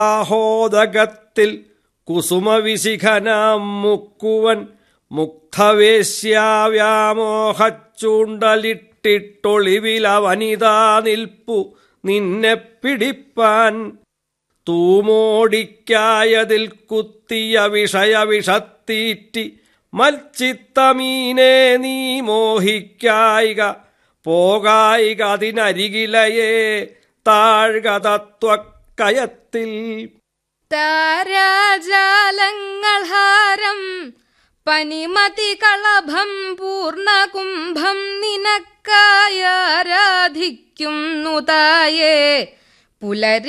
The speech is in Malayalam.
ആഹോദകത്തിൽ കുസുമവിശിഖനാം മുക്കുവൻ മുക്തവേശ്യാവ്യാമോഹച്ചൂണ്ടലിട്ടിട്ടൊളിവില വനിതാ നിൽപ്പു നിന്നെ പിടിപ്പാൻ തൂമോടിക്കായതിൽ കുത്തിയ വിഷയ വിഷത്തീറ്റി മൽച്ചിത്തമീനെ നീ മോഹിക്കായിക പോകായിക അതിനരികിലയെ താഴ്ക തത്വക്കയത്തിൽ താരാജാലങ്ങൾ ഹാരം പനിമതി കളഭം പൂർണ്ണകുംഭം നിനക്കായാരാധിക്കുന്നു തായേ പുലരി